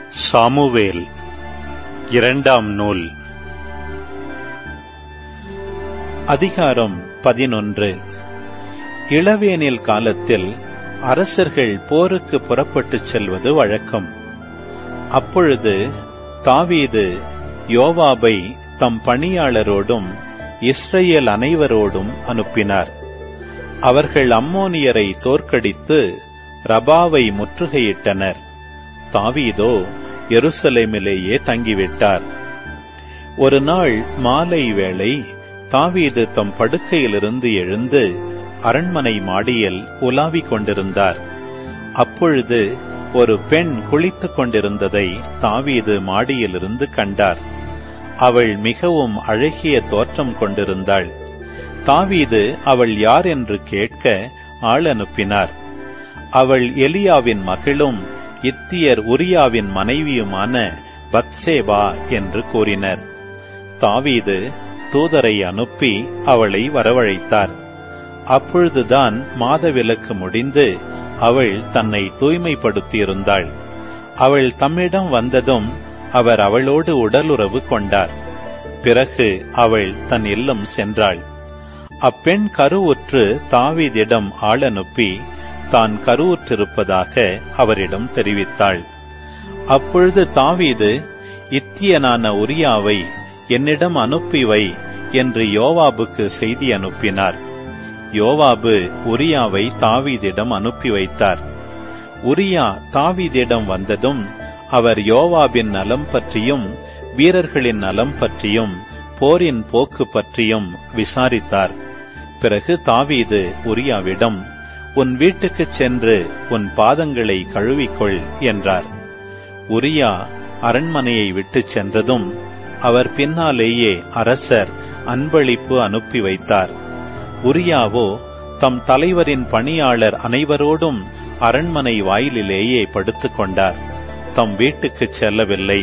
Samuel இரண்டாம் நூல் அதிகாரம் பதினொன்று இளவேனில் காலத்தில் அரசர்கள் போருக்கு புறப்பட்டுச் செல்வது வழக்கம் அப்பொழுது தாவீது யோவாபை தம் பணியாளரோடும் இஸ்ரேல் அனைவரோடும் அனுப்பினார் அவர்கள் அம்மோனியரை தோற்கடித்து ரபாவை முற்றுகையிட்டனர் தாவீதோ எருசலேமிலேயே தங்கிவிட்டார் ஒரு நாள் மாலை வேளை தாவீது தம் படுக்கையிலிருந்து எழுந்து அரண்மனை மாடியில் உலாவிக் கொண்டிருந்தார் அப்பொழுது ஒரு பெண் குளித்துக் கொண்டிருந்ததை தாவீது மாடியிலிருந்து கண்டார் அவள் மிகவும் அழகிய தோற்றம் கொண்டிருந்தாள் தாவீது அவள் யார் என்று கேட்க ஆள் அனுப்பினார் அவள் எலியாவின் மகளும் இத்தியர் உரியாவின் மனைவியுமான பத்சேவா என்று கூறினர் தாவீது தூதரை அனுப்பி அவளை வரவழைத்தார் அப்பொழுதுதான் மாதவிலக்கு முடிந்து அவள் தன்னை தூய்மைப்படுத்தியிருந்தாள் அவள் தம்மிடம் வந்ததும் அவர் அவளோடு உடலுறவு கொண்டார் பிறகு அவள் தன் இல்லம் சென்றாள் அப்பெண் கருவுற்று தாவீதிடம் ஆள் அனுப்பி தான் கருவுற்றிருப்பதாக அவரிடம் தெரிவித்தாள் அப்பொழுது தாவீது இத்தியனான உரியாவை என்னிடம் அனுப்பி வை என்று யோவாபுக்கு செய்தி அனுப்பினார் யோவாபு உரியாவை தாவீதிடம் அனுப்பி வைத்தார் உரியா தாவீதிடம் வந்ததும் அவர் யோவாபின் நலம் பற்றியும் வீரர்களின் நலம் பற்றியும் போரின் போக்கு பற்றியும் விசாரித்தார் பிறகு தாவீது உரியாவிடம் உன் வீட்டுக்குச் சென்று உன் பாதங்களை கழுவிக்கொள் என்றார் உரியா அரண்மனையை விட்டுச் சென்றதும் அவர் பின்னாலேயே அரசர் அன்பளிப்பு அனுப்பி வைத்தார் உரியாவோ தம் தலைவரின் பணியாளர் அனைவரோடும் அரண்மனை வாயிலிலேயே படுத்துக் கொண்டார் தம் வீட்டுக்குச் செல்லவில்லை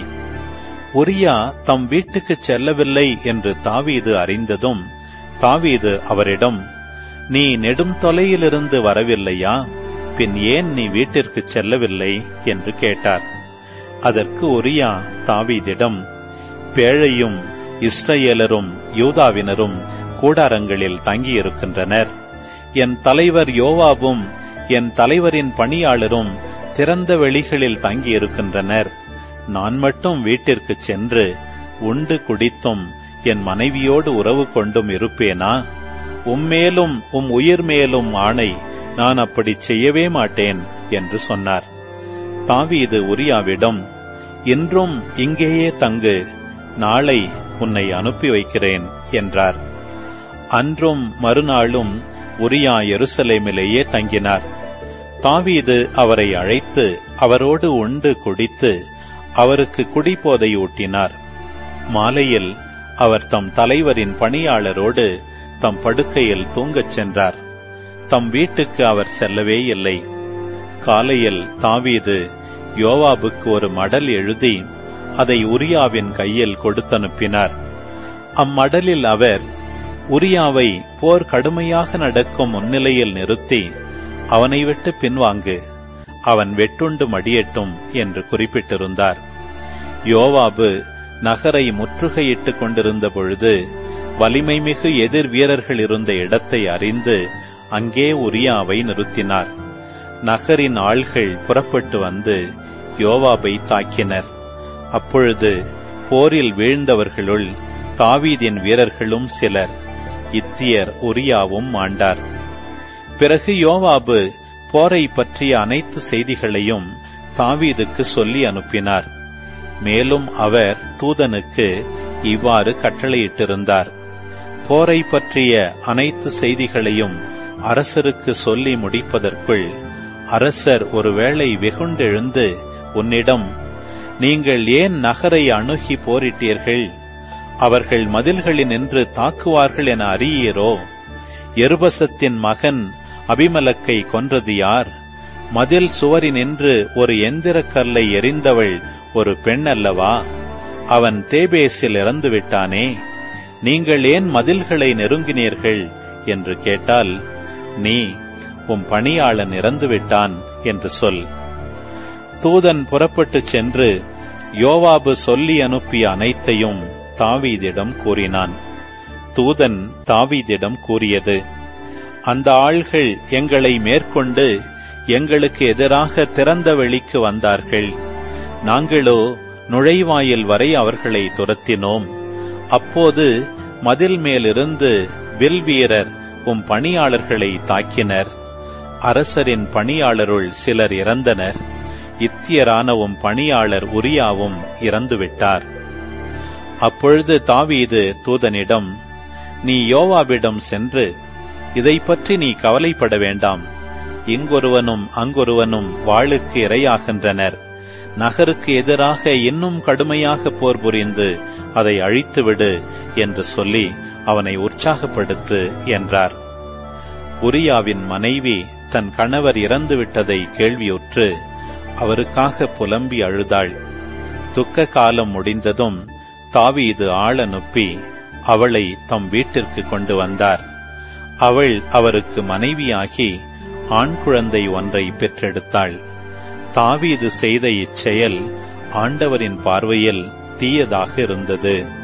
உரியா தம் வீட்டுக்குச் செல்லவில்லை என்று தாவீது அறிந்ததும் தாவீது அவரிடம் நீ நெடும் தொலையிலிருந்து வரவில்லையா பின் ஏன் நீ வீட்டிற்குச் செல்லவில்லை என்று கேட்டார் அதற்கு உரியா தாவீதிடம் பேழையும் இஸ்ரேலரும் யூதாவினரும் கூடாரங்களில் தங்கியிருக்கின்றனர் என் தலைவர் யோவாபும் என் தலைவரின் பணியாளரும் திறந்த வெளிகளில் தங்கியிருக்கின்றனர் நான் மட்டும் வீட்டிற்குச் சென்று உண்டு குடித்தும் என் மனைவியோடு உறவு கொண்டும் இருப்பேனா உம்மேலும் உம் உயிர் மேலும் ஆணை நான் அப்படி செய்யவே மாட்டேன் என்று சொன்னார் தாவீது உரியாவிடம் இன்றும் இங்கேயே தங்கு நாளை உன்னை அனுப்பி வைக்கிறேன் என்றார் அன்றும் மறுநாளும் உரியா எருசலேமிலேயே தங்கினார் தாவீது அவரை அழைத்து அவரோடு உண்டு குடித்து அவருக்கு குடிபோதை ஊட்டினார் மாலையில் அவர் தம் தலைவரின் பணியாளரோடு தம் படுக்கையில் தூங்கச் சென்றார் தம் வீட்டுக்கு அவர் செல்லவே இல்லை காலையில் தாவீது யோவாபுக்கு ஒரு மடல் எழுதி அதை உரியாவின் கையில் கொடுத்தனுப்பினார் அம்மடலில் அவர் உரியாவை போர் கடுமையாக நடக்கும் முன்னிலையில் நிறுத்தி அவனை விட்டு பின்வாங்கு அவன் வெட்டுண்டு மடியட்டும் என்று குறிப்பிட்டிருந்தார் யோவாபு நகரை முற்றுகையிட்டுக் கொண்டிருந்த பொழுது வலிமை மிகு எதிர் வீரர்கள் இருந்த இடத்தை அறிந்து அங்கே உரியாவை நிறுத்தினார் நகரின் ஆள்கள் புறப்பட்டு வந்து யோவாபை தாக்கினர் அப்பொழுது போரில் வீழ்ந்தவர்களுள் தாவீதின் வீரர்களும் சிலர் இத்தியர் உரியாவும் மாண்டார் பிறகு யோவாபு போரை பற்றிய அனைத்து செய்திகளையும் தாவீதுக்கு சொல்லி அனுப்பினார் மேலும் அவர் தூதனுக்கு இவ்வாறு கட்டளையிட்டிருந்தார் போரை பற்றிய அனைத்து செய்திகளையும் அரசருக்கு சொல்லி முடிப்பதற்குள் அரசர் ஒருவேளை வெகுண்டெழுந்து உன்னிடம் நீங்கள் ஏன் நகரை அணுகி போரிட்டீர்கள் அவர்கள் மதில்களில் நின்று தாக்குவார்கள் என அறியீரோ எருபசத்தின் மகன் அபிமலக்கை கொன்றது யார் மதில் சுவரினின்று ஒரு எந்திரக் கல்லை எரிந்தவள் ஒரு பெண் அல்லவா அவன் தேபேசில் இறந்து விட்டானே நீங்கள் ஏன் மதில்களை நெருங்கினீர்கள் என்று கேட்டால் நீ உம் பணியாளன் இறந்து விட்டான் என்று சொல் தூதன் புறப்பட்டுச் சென்று யோவாபு சொல்லி அனுப்பிய அனைத்தையும் தாவீதிடம் கூறினான் தூதன் தாவீதிடம் கூறியது அந்த ஆள்கள் எங்களை மேற்கொண்டு எங்களுக்கு எதிராக திறந்த வெளிக்கு வந்தார்கள் நாங்களோ நுழைவாயில் வரை அவர்களை துரத்தினோம் அப்போது மதில் மேலிருந்து வில் வீரர் உம் பணியாளர்களை தாக்கினர் அரசரின் பணியாளருள் சிலர் இறந்தனர் இத்தியரான உம் பணியாளர் உரியாவும் இறந்துவிட்டார் அப்பொழுது தாவீது தூதனிடம் நீ யோவாவிடம் சென்று இதை பற்றி நீ கவலைப்பட வேண்டாம் இங்கொருவனும் அங்கொருவனும் வாளுக்கு இரையாகின்றனர் நகருக்கு எதிராக இன்னும் கடுமையாக போர் புரிந்து அதை அழித்துவிடு என்று சொல்லி அவனை உற்சாகப்படுத்து என்றார் உரியாவின் மனைவி தன் கணவர் இறந்துவிட்டதை கேள்வியுற்று அவருக்காக புலம்பி அழுதாள் துக்க காலம் முடிந்ததும் தாவீது ஆள் அனுப்பி அவளை தம் வீட்டிற்கு கொண்டு வந்தார் அவள் அவருக்கு மனைவியாகி ஆண் குழந்தை ஒன்றை பெற்றெடுத்தாள் தாவீது செய்த இச்செயல் ஆண்டவரின் பார்வையில் தீயதாக இருந்தது